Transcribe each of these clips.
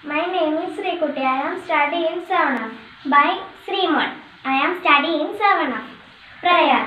My name is Srikuti. I am studying in Savana by Sriman. I am studying in Savana. Prayer.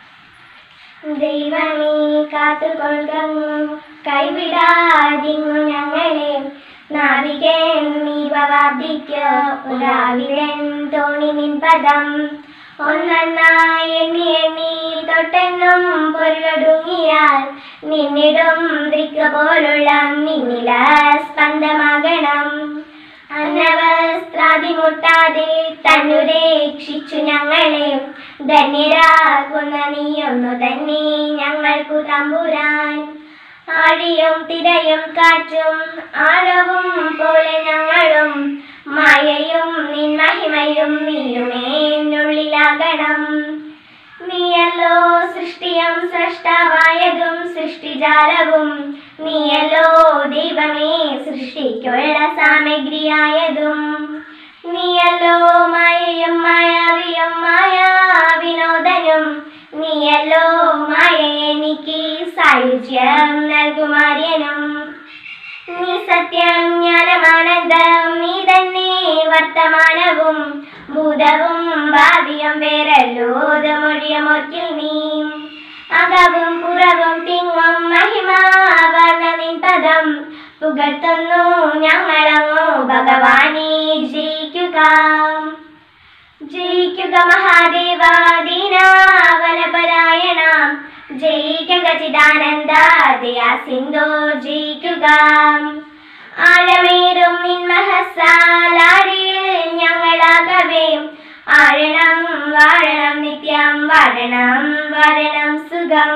ദൈവമേ കാത്തുകൊള്ളുന്നു കൈവിടാതിങ്ങു ഞങ്ങളെ നാവികൻ നീവവാദിക്ക് രാവിലൻ തോണി നിൻ പദം ഒന്നായി എണ്ണി എണ്ണി തൊട്ടെന്നും പൊരുളൊടുങ്ങിയാൽ നിന്നിടും ദൃക്ക പോലുള്ള നിന്നില സ്പന്ദമാകണം അന്നവസ്ത്രാതി മുട്ടാതെ തന്നു രക്ഷിച്ചു ഞങ്ങളെ ധന്യരാകുന്ന നീയൊന്നു തന്നെ ഞങ്ങൾക്കു തമ്പുരാൻ ആഴിയും തിരയും കാറ്റും ആഴവും പോലെ ഞങ്ങളും മായയും നിൻ മഹിമയും നീയുമേനുള്ളിലാകണം നീയല്ലോ സൃഷ്ടിയും സൃഷ്ടാവായതും സൃഷ്ടിജാലവും നീയല്ലോ ദൈവമേ സൃഷ്ടിക്കുള്ള സാമഗ്രിയായതും നീയല്ലോ മായയും മായാവിയും മായാ വിനോദനും നീയല്ലോ മായ എനിക്ക് സായുജ്യം നൽകുമാര്യനും നീ സത്യം ജ്ഞാനമാനന്ദം നീ തന്നെ വർത്തമാനവും ഭൂതവും ഭാവിയും വേറല്ലോതമൊഴിയമൊരിക്കൽ നീ അകവും പുറവും തിങ്ങും മഹിമാവർണ്ണ നിൻ പദം പുകഴ്ത്തുന്നു ഞങ്ങളങ്ങോ ഭഗവാനെ ജയിക്കുക ജയിക്കുക മഹാദേവ ദീനാവനപരായണ ജയിക്കുക ചിദാനന്ദ ദയാ സിന്ധു ജയിക്കുക ആഴമേറും നിൻമഹസാലാഴിയിൽ ഞങ്ങളാകവേ ആഴണം വാഴണം നിത്യം വാഴണം വാഴണം സുഖം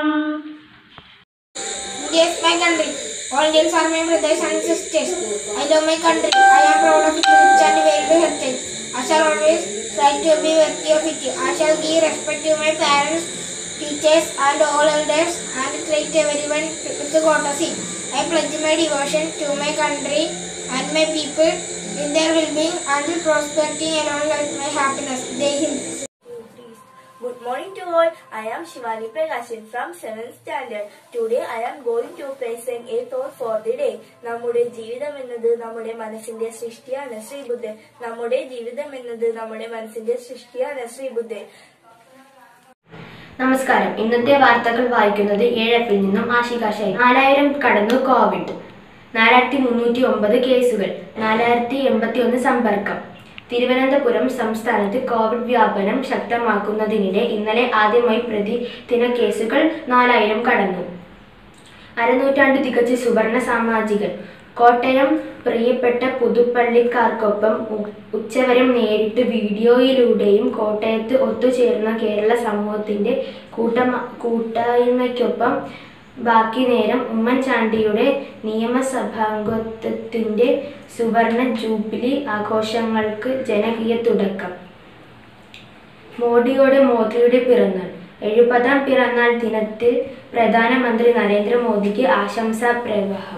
Yes, my country. All Indians are my brothers and sisters. I love my country. I am proud of its rich and varied heritage. I shall always try to be worthy of it. I shall give respect to my parents, teachers, and all elders, and treat everyone with courtesy. I pledge my devotion to my country and my people in their well-being and prosperity along with my happiness. Jai Hind. Good morning to all. I am Shivani Prakashan from 7th standard. Today I am going to present a thought for the day. നമ്മുടെ ജീവിതം എന്നത് നമ്മുടെ മനസ്സിന്റെ സൃഷ്ടിയാണ് ശ്രീബുദ്ധൻ നമ്മുടെ ജീവിതം എന്നത് നമ്മുടെ മനസ്സിന്റെ സൃഷ്ടിയാണ് ശ്രീബുദ്ധൻ നമസ്കാരം ഇന്നത്തെ വാർത്തകൾ വായിക്കുന്നത് ഏഴപ്പിൽ നിന്നും ആശികാശായി നാലായിരം കടന്നു കോവിഡ് നാലായിരത്തി മുന്നൂറ്റി ഒമ്പത് കേസുകൾ നാലായിരത്തി എൺപത്തി ഒന്ന് സമ്പർക്കം തിരുവനന്തപുരം സംസ്ഥാനത്ത് കോവിഡ് വ്യാപനം ശക്തമാക്കുന്നതിനിടെ ഇന്നലെ ആദ്യമായി പ്രതിദിന കേസുകൾ നാലായിരം കടന്നു അരനൂറ്റാണ്ട് തികച്ച സുവർണ സാമാജികൻ കോട്ടയം പ്രിയപ്പെട്ട പുതുപ്പള്ളിക്കാർക്കൊപ്പം ഉ- ഉച്ചവരം നേരിട്ട് വീഡിയോയിലൂടെയും കോട്ടയത്ത് ഒത്തുചേർന്ന കേരള സമൂഹത്തിന്റെ കൂട്ടമ കൂട്ടായ്മയ്ക്കൊപ്പം ബാക്കി നേരം ഉമ്മൻചാണ്ടിയുടെ നിയമസഭാംഗത്വത്തിന്റെ സുവർണ ജൂബിലി ആഘോഷങ്ങൾക്ക് ജനകീയ തുടക്കം മോഡിയോടെ മോദിയുടെ പിറന്നാൾ എഴുപതാം പിറന്നാൾ ദിനത്തിൽ പ്രധാനമന്ത്രി നരേന്ദ്രമോദിക്ക് ആശംസാ പ്രവാഹം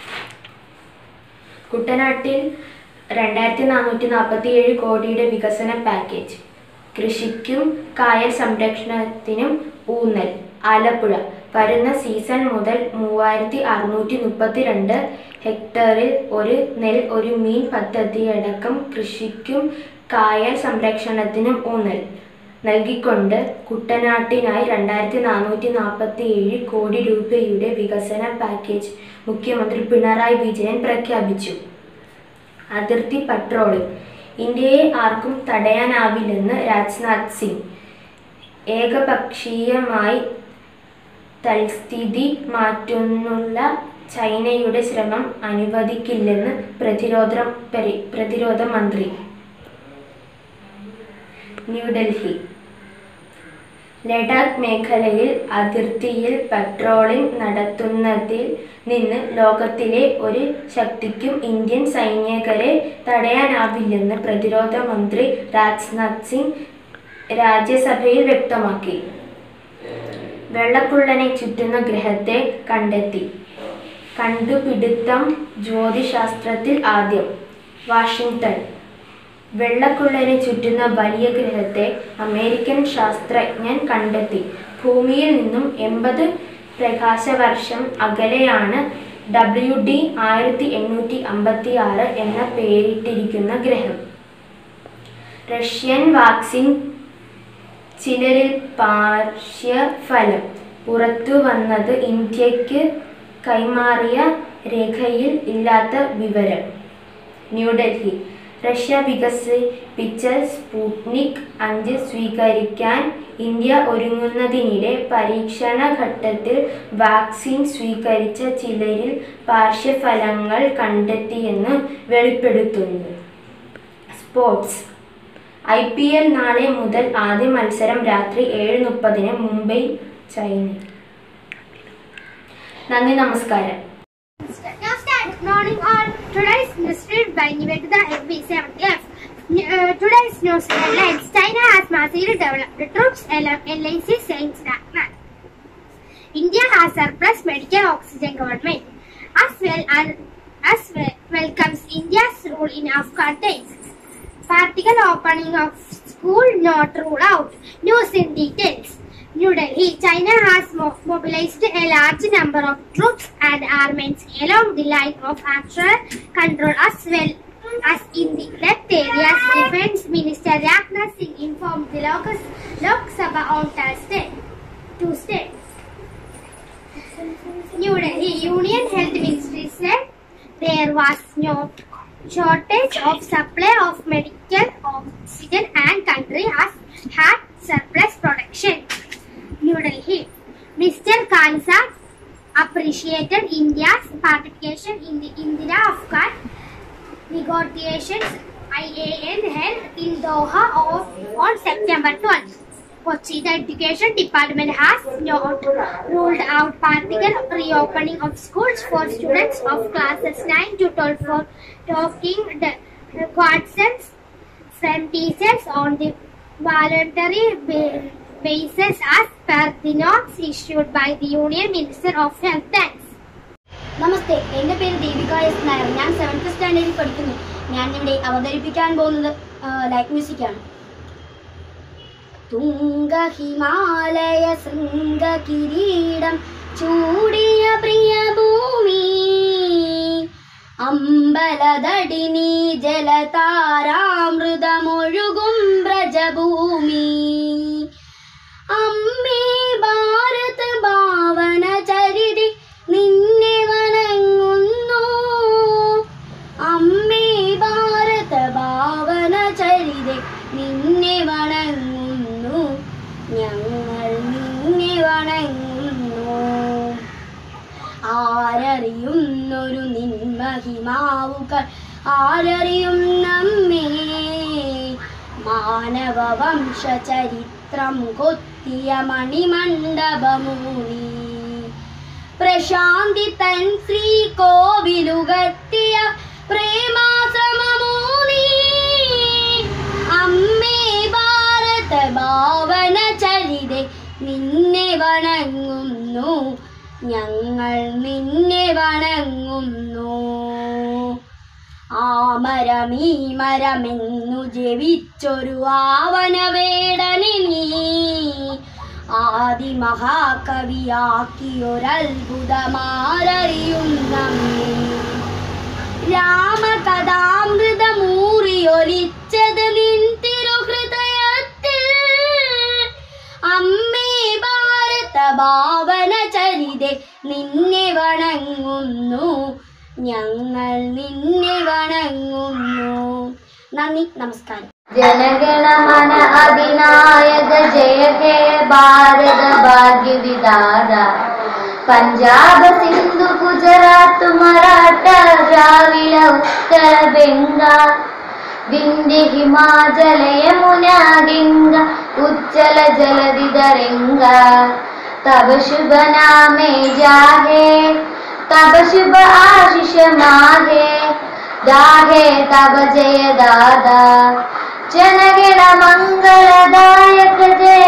കുട്ടനാട്ടിൽ രണ്ടായിരത്തി നാനൂറ്റി നാൽപ്പത്തി ഏഴ് കോടിയുടെ വികസന പാക്കേജ് കൃഷിക്കും കായൽ സംരക്ഷണത്തിനും ഊന്നൽ ആലപ്പുഴ വരുന്ന സീസൺ മുതൽ മൂവായിരത്തി അറുന്നൂറ്റി മുപ്പത്തിരണ്ട് ഹെക്ടറിൽ ഒരു നെൽ ഒരു മീൻ പദ്ധതിയടക്കം കൃഷിക്കും കായൽ സംരക്ഷണത്തിനും ഊന്നൽ നൽകിക്കൊണ്ട് കുട്ടനാട്ടിനായി രണ്ടായിരത്തി നാനൂറ്റി നാൽപ്പത്തി ഏഴ് കോടി രൂപയുടെ വികസന പാക്കേജ് മുഖ്യമന്ത്രി പിണറായി വിജയൻ പ്രഖ്യാപിച്ചു അതിർത്തി പട്രോളിംഗ് ഇന്ത്യയെ ആർക്കും തടയാനാവില്ലെന്ന് രാജ്നാഥ് സിംഗ് ഏകപക്ഷീയമായി തൽസ്ഥിതി മാറ്റുന്നുള്ള ചൈനയുടെ ശ്രമം അനുവദിക്കില്ലെന്ന് പ്രതിരോധ പരി- പ്രതിരോധ മന്ത്രി ന്യൂഡൽഹി ലഡാക്ക് മേഖലയിൽ അതിർത്തിയിൽ പട്രോളിംഗ് നടത്തുന്നതിൽ നിന്ന് ലോകത്തിലെ ഒരു ശക്തിക്കും ഇന്ത്യൻ സൈനികരെ തടയാനാവില്ലെന്ന് പ്രതിരോധ മന്ത്രി രാജ്നാഥ് സിംഗ് രാജ്യസഭയിൽ വ്യക്തമാക്കി വെള്ളക്കുള്ളനെ ചുറ്റുന്ന ഗ്രഹത്തെ കണ്ടെത്തി കണ്ടുപിടുത്തം ജ്യോതിശാസ്ത്രത്തിൽ ആദ്യം വാഷിംഗ്ടൺ വെള്ളക്കുള്ളനെ ചുറ്റുന്ന വലിയ ഗ്രഹത്തെ അമേരിക്കൻ ശാസ്ത്രജ്ഞൻ കണ്ടെത്തി ഭൂമിയിൽ നിന്നും എൺപത് പ്രകാശവർഷം അകലെയാണ് ഡബ്ല്യു ഡി ആയിരത്തി എണ്ണൂറ്റി അമ്പത്തി ആറ് എന്ന പേരിട്ടിരിക്കുന്ന ഗ്രഹം റഷ്യൻ വാക്സിൻ ചിലരിൽ പാർശ്വഫലം പുറത്തു വന്നത് ഇന്ത്യക്ക് കൈമാറിയ രേഖയിൽ ഇല്ലാത്ത വിവരം ന്യൂഡൽഹി റഷ്യ വികസിപ്പിച്ച സ്പുട്നിക് അഞ്ച് സ്വീകരിക്കാൻ ഇന്ത്യ ഒരുങ്ങുന്നതിനിടെ പരീക്ഷണ ഘട്ടത്തിൽ വാക്സിൻ സ്വീകരിച്ച ചിലരിൽ പാർശ്വഫലങ്ങൾ കണ്ടെത്തിയെന്ന് വെളിപ്പെടുത്തുന്നു സ്പോർട്സ് ഐ പി എൽ നാളെ മുതൽ ആദ്യ മത്സരം രാത്രി ഏഴ് മുപ്പതിന് മുംബൈ ചൈന നന്ദി നമസ്കാരം Now start. Good morning all. Today is illustrated by Nivedita MV7F. Uh, today's news headlines. China has massively developed the troops LIC saying stagnant. India has surplus medical oxygen government as well as, as well welcomes India's role in Afghan days. Practical opening of school not ruled out. News in details. New Delhi, China has mo- mobilized a large number of troops and armaments along the line of actual control as well as in the left areas. Defense Minister Rajnath Singh informed the Lok, Lok Sabha on Thursday. Tuesday. New Delhi Union Health Ministry said there was no shortage of supply of medical oxygen and country has had surplus production. New Delhi. Mr. Kansa appreciated India's participation in the Indira Afghan negotiations IAN held in Doha on, on September 12th. Kochi, the Education Department has not ruled out partial reopening of schools for students of classes 9 to 12 for talking the questions from teachers on the voluntary ba- basis as per the notes issued by the Union Minister of Health. Thanks. നമസ്തേ എൻ്റെ പേര് Deepika S Nair ഞാൻ seventh സ്റ്റാൻഡേർഡിൽ പഠിക്കുന്നു ഞാൻ ഇവിടെ അവതരിപ്പിക്കാൻ പോകുന്നത് light മ്യൂസിക്കാണ് തുങ്ക Himalaya ശൃംഗ കിരീടം ചൂടിയ പ്രിയ ഭൂമി അമ്പലതടിനി ജലതാരാമൃതമൊഴുകും വ്രജഭൂമി അമ്മേ ഭാരത ഭാവന ചരിതി നിന്നെ വണങ്ങുന്നു അമ്മേ ഭാരത ഭാവന ചരിതി നിന്നെ വണങ്ങുന്നു ഞങ്ങൾ നിന്നെ വണങ്ങുന്നു ആരറിയുന്നൊരു നിന്മഹിമാവുകൾ ആരറിയും നമ്മേ മാനവവംശ ചരിത്രം കൊത്തിയ മണിമണ്ഡപമൂനി പ്രശാന്തി തൻ ശ്രീ കോവിലുകത്തിയ പ്രേമാശ്രമമൂനി അമ്മേ ഭാരത ഭാവന ചരിതെ നിന്നെ വണങ്ങുന്നു ഞങ്ങൾ നിന്നെ വണങ്ങുന്നു ആമരമീ മരമെന്നു ജപിച്ചൊരു ആവനവേടനെ നീ ആദിമഹാകവിയാക്കിയൊരത്ഭുതമാരറിയുന്നമ്മേ രാമകഥാമൃതമൂറിയൊലിച്ചത് നിൻ തിരുഹൃദയത്തിൽ അമ്മേ ഭാരത ഭാവന ചരിതെ നിന്നെ വണങ്ങുന്നു ഞങ്ങൾ നിന്നെ വണങ്ങുന്നു നന്ദി നമസ്കാരം जनगणमन अधिनायक जय हे भारत भाग्य विदाता पंजाब सिंधु गुजरात मराठा द्राविड उत्तर बंगा विंध्य हिमाचल यमुना गंगा उज्जल जलधि तरंगा तब शुभ नामे जाहे तब शुभ आशीष माहे दाहे तब जय दादा जनगण मंगलदायक जय